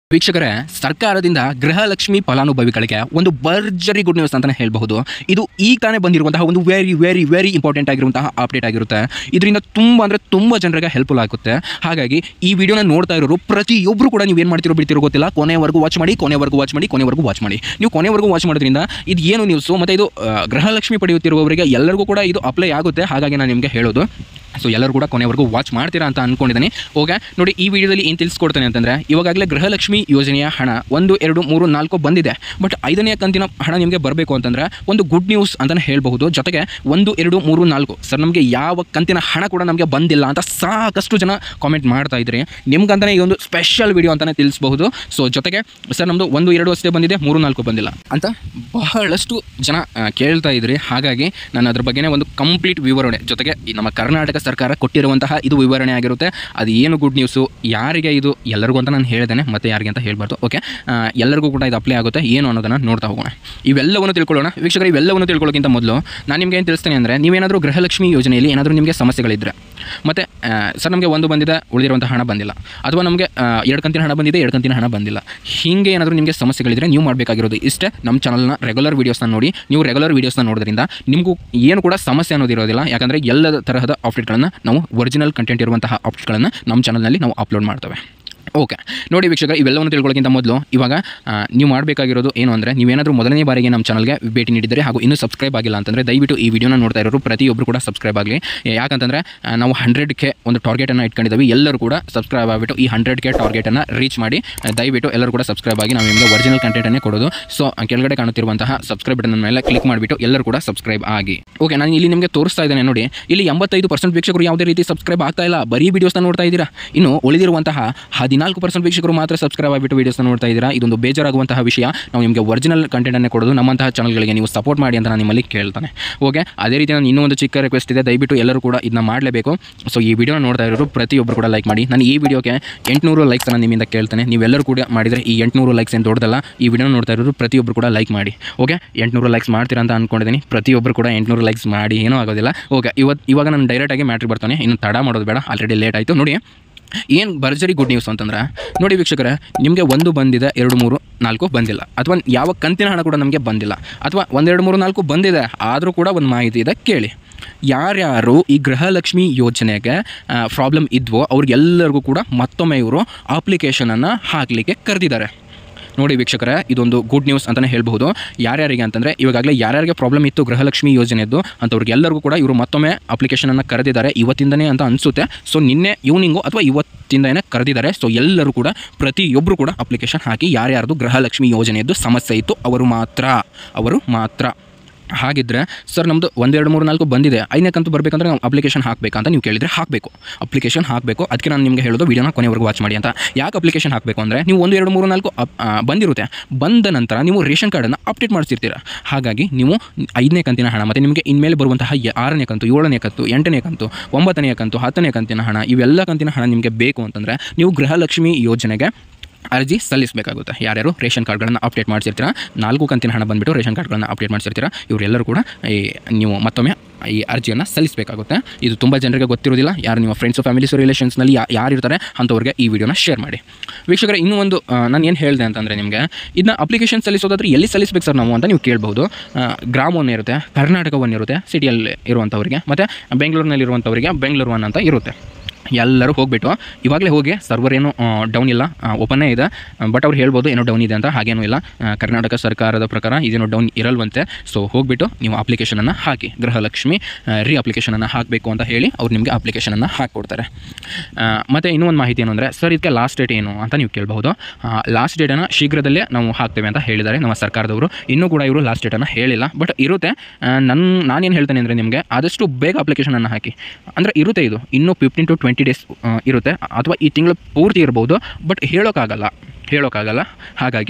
ವೀಕ್ಷಕರೇ ಸರ್ಕಾರದಿಂದ ಗೃಹಲಕ್ಷ್ಮಿ ಫಲಾನುಭವಿಗಳಿಗೆ ಒಂದು ಭರ್ಜರಿ ಗುಡ್ ನ್ಯೂಸ್ ಅಂತಲೇ ಹೇಳಬಹುದು ಇದು ಈಗ ತಾನೇ ಬಂದಿರುವಂತಹ ಒಂದು ವೆರಿ ವೆರಿ ವೆರಿ ಇಂಪಾರ್ಟೆಂಟ್ ಆಗಿರುವಂತಹ ಅಪ್ಡೇಟ್ ಆಗಿರುತ್ತೆ ಇದರಿಂದ ತುಂಬ ಅಂದರೆ ತುಂಬ ಜನರಿಗೆ ಹೆಲ್ಪ್ಫುಲ್ ಆಗುತ್ತೆ ಹಾಗಾಗಿ ಈ ವಿಡಿಯೋನ ನೋಡ್ತಾ ಇರೋರು ಪ್ರತಿಯೊಬ್ಬರು ಕೂಡ ನೀವು ಏನು ಮಾಡ್ತಿರೋ ಬಿಡ್ತಿರೋ ಗೊತ್ತಿಲ್ಲ ಕೊನೆವರೆಗೂ ವಾಚ್ ಮಾಡಿ ಕೊನೆವರೆಗೂ ವಾಚ್ ಮಾಡಿ ಕೊನೆವರೆಗೂ ವಾಚ್ ಮಾಡಿ ನೀವು ಕೊನೆವರೆಗೂ ವಾಚ್ ಮಾಡೋದ್ರಿಂದ ಇದು ಏನು ನ್ಯೂಸು ಮತ್ತು ಇದು ಆ, ಗೃಹಲಕ್ಷ್ಮಿ ಪಡೆಯುತ್ತಿರುವವರಿಗೆ ಎಲ್ಲರಿಗೂ ಕೂಡ ಇದು ಅಪ್ಲೈ ಆಗುತ್ತೆ ಹಾಗಾಗಿ ನಾನು ನಿಮಗೆ ಹೇಳೋದು ಸೊ ಎಲ್ಲರೂ ಕೂಡ ಕೊನೆವರೆಗೂ ವಾಚ್ ಮಾಡ್ತೀರಾ ಅಂತ ಅಂದ್ಕೊಂಡಿದ್ದೀನಿ ಓಕೆ ನೋಡಿ ಈ ವಿಡಿಯೋದಲ್ಲಿ ಏನು ತಿಳಿಸ್ಕೊಡ್ತೇನೆ ಅಂತಂದರೆ ಇವಾಗಲೇ ಗೃಹಲಕ್ಷ್ಮಿ ಯೋಜನೆಯ ಹಣ ಒಂದು ಎರಡು ಮೂರು ನಾಲ್ಕು ಬಂದಿದೆ ಬಟ್ ಐದನೇ ಕಂತಿನ ಹಣ ನಿಮಗೆ ಬರಬೇಕು ಅಂತಂದರೆ ಒಂದು ಗುಡ್ ನ್ಯೂಸ್ ಅಂತಲೇ ಹೇಳಬಹುದು ಜೊತೆಗೆ ಒಂದು ಎರಡು ಮೂರು ನಾಲ್ಕು ಸರ್ ನಮಗೆ ಯಾವ ಕಂತಿನ ಹಣ ಕೂಡ ನಮಗೆ ಬಂದಿಲ್ಲ ಅಂತ ಸಾಕಷ್ಟು ಜನ ಕಾಮೆಂಟ್ ಮಾಡ್ತಾ ಇದ್ರಿ ನಿಮ್ಗಂತಲೇ ಈ ಒಂದು ಸ್ಪೆಷಲ್ ವಿಡಿಯೋ ಅಂತಲೇ ತಿಳಿಸ್ಬಹುದು ಸೊ ಜೊತೆಗೆ ಸರ್ ನಮ್ಮದು ಒಂದು ಎರಡು ಅಷ್ಟೇ ಬಂದಿದೆ ಮೂರು ನಾಲ್ಕು ಬಂದಿಲ್ಲ ಅಂತ ಬಹಳಷ್ಟು ಜನ ಆ, ಕೇಳ್ತಾ ಇದ್ರಿ ಹಾಗಾಗಿ ನಾನು ಅದ್ರ ಬಗ್ಗೆನೇ ಒಂದು ಕಂಪ್ಲೀಟ್ ವಿವರಣೆ ಜೊತೆಗೆ ಈ ನಮ್ಮ ಕರ್ನಾಟಕ ಸರ್ಕಾರ ಕೊಟ್ಟಿರುವಂತಹ ಇದು ವಿವರಣೆ ಆಗಿರುತ್ತೆ ಅದು ಏನು ಗುಡ್ ನ್ಯೂಸು ಯಾರಿಗೆ ಇದು ಎಲ್ಲರಿಗೂ ಅಂತ ನಾನು ಹೇಳಿದ್ದೇನೆ ಮತ್ತೆ ಯಾರಿಗೆ ಅಂತ ಹೇಳ್ಬಾರ್ದು ಓಕೆ ಎಲ್ಲರಿಗೂ ಕೂಡ ಇದು ಅಪ್ಲೈ ಆಗುತ್ತೆ ಏನು ಅನ್ನೋದನ್ನು ನೋಡ್ತಾ ಹೋಗೋಣ ಇವೆಲ್ಲವನ್ನು ತಿಳ್ಕೊಳ್ಳೋಣ ವೀಕ್ಷಕರು ಇವೆಲ್ಲವನ್ನು ತಿಳ್ಕೊಳ್ಳೋಕ್ಕಿಂತ ಮೊದಲು ನಾನು ನಿಮಗೆ ಏನು ತಿಳಿಸ್ತೇನೆ ಅಂದರೆ ನೀವೇನಾದರೂ ಗೃಹಲಕ್ಷ್ಮಿ ಯೋಜನೆಯಲ್ಲಿ ಏನಾದರೂ ನಿಮಗೆ ಸಮಸ್ಯೆಗಳಿದ್ದರೆ ಮತ್ತು ಸರ್ ನಮಗೆ ಒಂದು ಬಂದಿದೆ ಉಳಿದಿರುವಂಥ ಹಣ ಬಂದಿಲ್ಲ ಅಥವಾ ನಮಗೆ ಎರಡು ಕಂತಿನ ಹಣ ಬಂದಿದೆ ಎರಡು ಕಂತಿನ ಹಣ ಬಂದಿಲ್ಲ ಹೀಗೆ ಏನಾದರೂ ನಿಮಗೆ ಸಮಸ್ಯೆಗಳಿದ್ರೆ ನೀವು ಮಾಡಬೇಕಾಗಿರೋದು ಇಷ್ಟೇ ನಮ್ಮ ಚಾನಲ್ನ ರೆಗ್ಯುಲರ್ ವೀಡಿಯೋಸ್ನ ನೋಡಿ ನೀವು ರೆಗ್ಯುಲರ್ ವೀಡಿಯೋಸ್ನ ನೋಡೋದ್ರಿಂದ ನಿಮಗೂ ಏನು ಕೂಡ ಸಮಸ್ಯೆ ಅನ್ನೋದು ಇರೋದಿಲ್ಲ ಯಾಕಂದರೆ ಎಲ್ಲ ತರಹದ ಅಪ್ಡೇಟ್ಗಳನ್ನು ನಾವು ಒರಿಜಿನಲ್ ಕಂಟೆಂಟ್ ಇರುವಂತಹ ಅಪ್ಡೇಟ್ಗಳನ್ನು ನಮ್ಮ ಚಾನಲ್ನಲ್ಲಿ ನಾವು ಅಪ್ಲೋಡ್ ಮಾಡ್ತೇವೆ ಓಕೆ ನೋಡಿ ವೀಕ್ಷಕರು ಇವೆಲ್ಲವನ್ನು ತಿಳ್ಕೊಳ್ಳೋಕ್ಕಿಂತ ಮೊದಲು ಇವಾಗ ಆ, ನೀವು ಮಾಡಬೇಕಾಗಿರೋದು ಏನು ಅಂದರೆ ನೀವೇನಾದರೂ ಮೊದಲನೇ ಬಾರಿಗೆ ನಮ್ಮ ಚಾನಲ್ಗೆ ಭೇಟಿ ನೀಡಿದರೆ ಹಾಗೂ ಇನ್ನೂ ಸಬ್ಸ್ಕ್ರೈಬ್ ಆಗಿಲ್ಲ ಅಂತಂದರೆ ದಯವಿಟ್ಟು ಈ ವಿಡಿಯೋನ ನೋಡ್ತಾ ಇರೋರು ಪ್ರತಿಯೊಬ್ಬರು ಕೂಡ ಸಬ್ಸ್ಕ್ರೈಬ್ ಆಗಲಿ ಯಾಕಂತಂದರೆ ಆ, ನಾವು ಹಂಡ್ರೆಡ್ ಕೆ ಒಂದು ಟಾರ್ಗೆಟನ್ನು ಇಟ್ಕೊಂಡಿದ್ದೀವಿ ಎಲ್ಲರೂ ಕೂಡ ಸಬ್ಸ್ಕ್ರೈಬ್ ಆಗಿಬಿಟ್ಟು ಈ ಹಂಡ್ರೆಡ್ ಕೆ ಟಾರ್ಗೆಟನ್ನು ರೀಚ್ ಮಾಡಿ ಆ, ದಯವಿಟ್ಟು ಎಲ್ಲರೂ ಕೂಡ ಸಬ್ಸ್ಕ್ರೈಬ್ ಆಗಿ ನಾವು ನಿಮಗೆ ಒರಿಜಿನಲ್ ಕಂಟೆಂಟನ್ನೇ ಕೊಡೋದು ಸೊ ಕೆಳಗಡೆ ಕಾಣುತ್ತಿರುವಂತಹ ಸಬ್ಸ್ಕ್ರೈಬ್ ಬಟನ್ ಮೇಲೆ ಕ್ಲಿಕ್ ಮಾಡಿಬಿಟ್ಟು ಎಲ್ಲರೂ ಕೂಡ ಸಬ್ಸ್ಕ್ರೈಬ್ ಆಗಿ ಓಕೆ ನಾನು ಇಲ್ಲಿ ನಿಮಗೆ ತೋರಿಸ್ತಾ ಇದ್ದೇನೆ ನೋಡಿ ಇಲ್ಲಿ ಎಂಬತ್ತೈದು ಪರ್ಸೆಂಟ್ ವೀಕ್ಷಕರು ಯಾವುದೇ ರೀತಿ ಸಬ್ಸ್ಕ್ರೈಬ್ ಆಗ್ತಾ ಇಲ್ಲ ಬರೀ ವೀಡಿಯೋಸ್ನ ನೋಡ್ತಾ ಇದ್ದೀರಾ ಇನ್ನು ಉಳಿದಿರುವಂತಹ ಹದಿನಾಲ್ಕು ಪರ್ಸೆಂಟ್ ವೀಕ್ಷಕರು ಮಾತ್ರ ಸಬ್ಸ್ಕ್ರೈಬ್ ಆಗಿಬಿಟ್ಟು ವೀಡಿಯೋಸ್ನ ನೋಡ್ತಾ ಇದ್ದೀರಾ ಇದೊಂದು ಬೇಜಾರಾಗುವಂತಹ ವಿಷಯ ನಾವು ನಿಮಗೆ ಒರಿಜಿನಲ್ ಕಂಟೆಂಟನ್ನೇ ಕೊಡೋದು ನಮ್ಮಂತಹ ಚಾನಲ್ಗಳಿಗೆ ನೀವು ಸಪೋರ್ಟ್ ಮಾಡಿ ಅಂತ ನಾನು ನಿಮ್ಮಲ್ಲಿ ಕೇಳ್ತಾನೆ ಓಕೆ ಅದೇ ರೀತಿ ನಾನು ಇನ್ನೂ ಒಂದು ಚಿಕ್ಕ ರಿಕ್ವೆಸ್ಟ್ ಇದೆ ದಯವಿಟ್ಟು ಎಲ್ಲರೂ ಕೂಡ ಇದನ್ನ ಮಾಡಲೇಬೇಕು ಸೊ ಈ ವಿಡಿಯೋ ನೋಡ್ತಾ ಇರೋರು ಪ್ರತಿಯೊಬ್ಬರು ಕೂಡ ಲೈಕ್ ಮಾಡಿ ನಾನು ಈ ವಿಡಿಯೋಗೆ ಎಂಟುನೂರು ಲೈಕ್ಸ್ ನಾನು ನಿಮ್ಮಿಂದ ಕೇಳ್ತೇನೆ ನೀವೆಲ್ಲರೂ ಕೂಡ ಮಾಡಿದರೆ ಈ ಎಂಟುನೂರು ಲೈಕ್ಸ್ ಏನು ದೊಡ್ಡದಲ್ಲ ಈ ವಿಡಿಯೋ ನೋಡ್ತಾ ಇರೋರು ಪ್ರತಿಯೊಬ್ಬರು ಕೂಡ ಲೈಕ್ ಮಾಡಿ ಓಕೆ ಎಂಟುನೂರು ಲೈಕ್ಸ್ ಮಾಡ್ತೀರಾ ಅಂತ ಅಂದ್ಕೊಂಡಿದ್ದೀನಿ ಪ್ರತಿಯೊಬ್ಬರು ಕೂಡ ಎಂಟುನೂರು ಲೈಕ್ಸ್ ಮಾಡಿ ಏನೂ ಆಗೋದಿಲ್ಲ ಓಕೆ ಇವತ್ತು ಇವಾಗ ನಾನು ಡೈರೆಕ್ಟಾಗಿ ಮ್ಯಾಟ್ರಿಗೆ ಬರ್ತಾನೆ ಇನ್ನು ತಡ ಮಾಡೋದು ಬೇಡ ಆಲ್ರೆಡಿ ಲೇಟ್ ಆಯಿತು ನೋಡಿ ಏನು ಭರ್ಜರಿ ಗುಡ್ ನ್ಯೂಸ್ ಅಂತಂದ್ರೆ ನೋಡಿ ವೀಕ್ಷಕರೇ ನಿಮಗೆ ಒಂದು ಬಂದಿದೆ ಎರಡು ಮೂರು ನಾಲ್ಕು ಬಂದಿಲ್ಲ ಅಥವಾ ಯಾವ ಕಂತಿನ ಹಣ ಕೂಡ ನಮಗೆ ಬಂದಿಲ್ಲ ಅಥವಾ ಒಂದೆರಡು ಮೂರು ನಾಲ್ಕು ಬಂದಿದೆ ಆದರೂ ಕೂಡ ಒಂದು ಮಾಹಿತಿ ಇದೆ ಕೇಳಿ ಯಾರ್ಯಾರು ಈ ಗೃಹಲಕ್ಷ್ಮಿ ಯೋಜನೆಗೆ ಪ್ರಾಬ್ಲಮ್ ಇದ್ವೋ ಅವ್ರಿಗೆಲ್ಲರಿಗೂ ಕೂಡ ಮತ್ತೊಮ್ಮೆ ಇವರು ಅಪ್ಲಿಕೇಶನನ್ನು ಹಾಕಲಿಕ್ಕೆ ಕರೆದಿದ್ದಾರೆ ನೋಡಿ ವೀಕ್ಷಕರೇ ಇದೊಂದು ಗುಡ್ ನ್ಯೂಸ್ ಅಂತಲೇ ಹೇಳ್ಬಹುದು ಯಾರ್ಯಾರಿಗೆ ಅಂತಂದರೆ ಇವಾಗಲೇ ಯಾರ್ಯಾರಿಗೆ ಪ್ರಾಬ್ಲಮ್ ಇತ್ತು ಗೃಹಲಕ್ಷ್ಮಿ ಯೋಜನೆಯದ್ದು ಅಂಥವ್ರಿಗೆಲ್ಲರಿಗೂ ಕೂಡ ಇವರು ಮತ್ತೊಮ್ಮೆ ಅಪ್ಲಿಕೇಶನನ್ನು ಕರೆದಿದ್ದಾರೆ ಇವತ್ತಿಂದನೇ ಅಂತ ಅನಿಸುತ್ತೆ ಸೊ ನಿನ್ನೆ ಈವ್ನಿಂಗು ಅಥವಾ ಇವತ್ತಿಂದನೇ ಕರೆದಿದ್ದಾರೆ ಸೊ ಎಲ್ಲರೂ ಕೂಡ ಪ್ರತಿಯೊಬ್ಬರು ಕೂಡ ಅಪ್ಲಿಕೇಶನ್ ಹಾಕಿ ಯಾರ್ಯಾರ್ದು ಗೃಹಲಕ್ಷ್ಮಿ ಯೋಜನೆಯದ್ದು ಸಮಸ್ಯೆ ಇತ್ತು ಅವರು ಮಾತ್ರ ಅವರು ಮಾತ್ರ ಹಾಗಿದ್ರೆ ಸರ್ ನಮ್ಮದು ಒಂದೆರಡು ಮೂರು ನಾಲ್ಕು ಬಂದಿದೆ ಐದನೇ ಕಂತು ಬರಬೇಕಂದ್ರೆ ನಾವು ಅಪ್ಲಿಕೇಶನ್ ಹಾಕಬೇಕಾ ಅಂತ ನೀವು ಕೇಳಿದರೆ ಹಾಕಬೇಕು ಅಪ್ಲಿಕೇಶನ್ ಹಾಕಬೇಕು ಅದಕ್ಕೆ ನಾನು ನಿಮಗೆ ಹೇಳೋದು ವಿಡಿಯೋನ ಕೊನೆವರೆಗೂ ವಾಚ್ ಮಾಡಿ ಅಂತ ಯಾಕೆ ಅಪ್ಲಿಕೇಶನ್ ಹಾಕಬೇಕು ಅಂದರೆ ನೀವು ಒಂದು ಎರಡು ಮೂರು ನಾಲ್ಕು ಅಪ್- ಆ, ಬಂದಿರುತ್ತೆ ಬಂದ ನಂತರ ನೀವು ರೇಷನ್ ಕಾರ್ಡನ್ನು ಅಪ್ಡೇಟ್ ಮಾಡಿಸಿರ್ತೀರ ಹಾಗಾಗಿ ನೀವು ಐದನೇ ಕಂತಿನ ಹಣ ಮತ್ತು ನಿಮಗೆ ಇನ್ಮೇಲೆ ಬರುವಂತಹ ಯ- ಆರನೇ ಕಂತು ಏಳನೇ ಕಂತು ಎಂಟನೇ ಕಂತು ಒಂಬತ್ತನೇ ಕಂತು ಹತ್ತನೇ ಕಂತಿನ ಹಣ ಇವೆಲ್ಲ ಕಂತಿನ ಹಣ ನಿಮಗೆ ಬೇಕು ಅಂತಂದರೆ ನೀವು ಗೃಹಲಕ್ಷ್ಮಿ ಯೋಜನೆಗೆ ಅರ್ಜಿ ಸಲ್ಲಿಸಬೇಕಾಗುತ್ತೆ ಯಾರ್ಯಾರು ರೇಷನ್ ಕಾರ್ಡ್ಗಳನ್ನು ಅಪ್ಡೇಟ್ ಮಾಡಿಸಿರ್ತೀರ ನಾಲ್ಕು ಕಂತಿನ ಹಣ ಬಂದುಬಿಟ್ಟು ರೇಷನ್ ಕಾರ್ಡ್ಗಳನ್ನು ಅಪ್ಡೇಟ್ ಮಾಡಿಸಿರ್ತೀರ ಇವರೆಲ್ಲರೂ ಕೂಡ ಈ ನೀವು ಮತ್ತೊಮ್ಮೆ ಈ ಅರ್ಜಿಯನ್ನು ಸಲ್ಲಿಸಬೇಕಾಗುತ್ತೆ ಇದು ತುಂಬ ಜನರಿಗೆ ಗೊತ್ತಿರೋದಿಲ್ಲ ಯಾರು ನಿಮ್ಮ ಫ್ರೆಂಡ್ಸು ಫ್ಯಾಮಿಲೀಸು ರಿಲೇಷನ್ಸ್ನಲ್ಲಿ ಯಾ ಯಾರು ಇರ್ತಾರೆ ಅಂಥವ್ರಿಗೆ ಈ ವಿಡಿಯೋನ ಶೇರ್ ಮಾಡಿ ವೀಕ್ಷಕರೇ ಇನ್ನೂ ಒಂದು ಆ, ನಾನು ಏನು ಹೇಳಿದೆ ಅಂತಂದರೆ ನಿಮಗೆ ಇದನ್ನ ಅಪ್ಲಿಕೇಶನ್ ಸಲ್ಲಿಸೋದಾದ್ರೆ ಎಲ್ಲಿ ಸಲ್ಲಿಸಬೇಕು ಸರ್ ನಾವು ಅಂತ ನೀವು ಕೇಳ್ಬೋದು ಆ, ಗ್ರಾಮ ಒನ್ ಇರುತ್ತೆ ಕರ್ನಾಟಕ ಒನ್ ಇರುತ್ತೆ ಸಿಟಿಯಲ್ಲಿ ಇರುವಂಥವ್ರಿಗೆ ಮತ್ತು ಬೆಂಗಳೂರಿನಲ್ಲಿ ಇರುವಂಥವ್ರಿಗೆ ಬೆಂಗಳೂರು ಒನ್ ಅಂತ ಇರುತ್ತೆ ಎಲ್ಲರೂ ಹೋಗ್ಬಿಟ್ಟು ಇವಾಗಲೇ ಹೋಗಿ ಸರ್ವರ್ ಏನು ಡೌನ್ ಇಲ್ಲ ಓಪನ್ನೇ ಇದೆ ಬಟ್ ಅವ್ರು ಹೇಳ್ಬೋದು ಏನೋ ಡೌನ್ ಇದೆ ಅಂತ ಹಾಗೇನೂ ಇಲ್ಲ ಆ, ಕರ್ನಾಟಕ ಸರ್ಕಾರದ ಪ್ರಕಾರ ಇದೇನೋ ಡೌನ್ ಇರಲ್ವಂತೆ ಸೊ ಹೋಗ್ಬಿಟ್ಟು ನೀವು ಅಪ್ಲಿಕೇಶನನ್ನು ಹಾಕಿ ಗೃಹಲಕ್ಷ್ಮಿ ರೀ ಅಪ್ಲಿಕೇಶನನ್ನು ಹಾಕಬೇಕು ಅಂತ ಹೇಳಿ ಅವ್ರು ನಿಮಗೆ ಅಪ್ಲಿಕೇಶನನ್ನು ಹಾಕಿಕೊಡ್ತಾರೆ ಮತ್ತು ಇನ್ನೂ ಒಂದು ಮಾಹಿತಿ ಏನು ಅಂದರೆ ಸರ್ ಇದಕ್ಕೆ ಲಾಸ್ಟ್ ಡೇಟ್ ಏನು ಅಂತ ನೀವು ಕೇಳಬಹುದು ಲಾಸ್ಟ್ ಡೇಟನ್ನು ಶೀಘ್ರದಲ್ಲೇ ನಾವು ಹಾಕ್ತೇವೆ ಅಂತ ಹೇಳಿದ್ದಾರೆ ನಮ್ಮ ಸರ್ಕಾರದವರು ಇನ್ನೂ ಕೂಡ ಇವರು ಲಾಸ್ಟ್ ಡೇಟನ್ನು ಹೇಳಿಲ್ಲ ಬಟ್ ಇರುತ್ತೆ ಆ, ನನ್ನ ನಾನೇನು ಹೇಳ್ತೇನೆ ಅಂದರೆ ನಿಮಗೆ ಆದಷ್ಟು ಬೇಗ ಅಪ್ಲಿಕೇಶನನ್ನು ಹಾಕಿ ಅಂದರೆ ಇರುತ್ತೆ ಇದು ಇನ್ನೂ ಫಿಫ್ಟೀನ್ ಟು ಟ್ವೆಂಟಿ ಡೇಸ್ ಇರುತ್ತೆ ಅಥವಾ ಈ ತಿಂಗಳು ಪೂರ್ತಿ ಇರ್ಬೋದು ಬಟ್ ಹೇಳೋಕ್ಕಾಗಲ್ಲ ಹೇಳೋಕ್ಕಾಗಲ್ಲ ಹಾಗಾಗಿ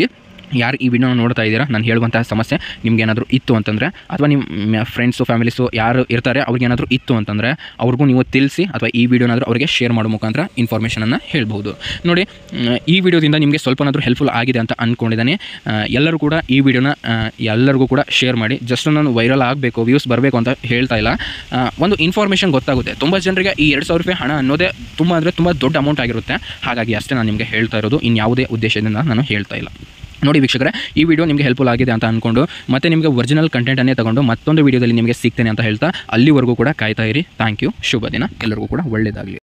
ಯಾರು ಈ ವಿಡಿಯೋನ ನೋಡ್ತಾ ಇದ್ದೀರಾ ನಾನು ಹೇಳುವಂತಹ ಸಮಸ್ಯೆ ನಿಮ್ಗೆ ಏನಾದರೂ ಇತ್ತು ಅಂತಂದರೆ ಅಥವಾ ನಿಮ್ಮ ಫ್ರೆಂಡ್ಸು ಫ್ಯಾಮಿಲೀಸು ಯಾರು ಇರ್ತಾರೆ ಅವ್ರಿಗೆ ಏನಾದರೂ ಇತ್ತು ಅಂತಂದರೆ ಅವ್ರಿಗೂ ನೀವು ತಿಳಿಸಿ ಅಥವಾ ಈ ವಿಡಿಯೋನಾದರೂ ಅವರಿಗೆ ಶೇರ್ ಮಾಡೋ ಮುಖಾಂತರ ಇನ್ಫಾರ್ಮೇಷನನ್ನು ಹೇಳ್ಬೋದು ನೋಡಿ ಮ್, ಈ ವಿಡಿಯೋದಿಂದ ನಿಮಗೆ ಸ್ವಲ್ಪನಾದರೂ ಹೆಲ್ಪ್ಫುಲ್ ಆಗಿದೆ ಅಂತ ಅಂದ್ಕೊಂಡಿದ್ದಾನೆ ಆ, ಎಲ್ಲರೂ ಕೂಡ ಈ ವಿಡಿಯೋನ ಆ, ಎಲ್ಲರಿಗೂ ಕೂಡ ಶೇರ್ ಮಾಡಿ ಜಸ್ಟ್ ನಾನು ವೈರಲ್ ಆಗಬೇಕು ವ್ಯೂಸ್ ಬರಬೇಕು ಅಂತ ಹೇಳ್ತಾ ಇಲ್ಲ ಆ, ಒಂದು ಇನ್ಫಾರ್ಮೇಷನ್ ಗೊತ್ತಾಗುತ್ತೆ ತುಂಬ ಜನರಿಗೆ ಈ ಎರಡು ಸಾವಿರ ರೂಪಾಯಿ ಹಣ ಅನ್ನೋದೇ ತುಂಬ ಅಂದರೆ ತುಂಬ ದೊಡ್ಡ ಅಮೌಂಟ್ ಆಗಿರುತ್ತೆ ಹಾಗಾಗಿ ಅಷ್ಟೇ ನಾನು ನಿಮಗೆ ಹೇಳ್ತಾ ಇರೋದು ಇನ್ಯಾವುದೇ ಉದ್ದೇಶದಿಂದ ನಾನು ಹೇಳ್ತಾ ಇಲ್ಲ ನೋಡಿ ವೀಕ್ಷಕರೇ ಈ ವಿಡಿಯೋ ನಿಮಗೆ ಹೆಲ್ಪ್ಫುಲ್ ಆಗಿದೆ ಅಂತ ಅಂದ್ಕೊಂಡು ಮತ್ತೆ ನಿಮಗೆ ಒರಿಜಿನಲ್ ಕಂಟೆಂಟನ್ನೇ ತಗೊಂಡು ಮತ್ತೊಂದು ವಿಡಿಯೋದಲ್ಲಿ ನಿಮಗೆ ಸಿಗ್ತೇನೆ ಅಂತ ಹೇಳ್ತಾ ಅಲ್ಲಿವರೆಗೂ ಕೂಡ ಕಾಯ್ತಾ ಇರಿ ಥ್ಯಾಂಕ್ ಯು ಶುಭ ದಿನ ಎಲ್ಲರಿಗೂ ಕೂಡ ಒಳ್ಳೆಯದಾಗಲಿ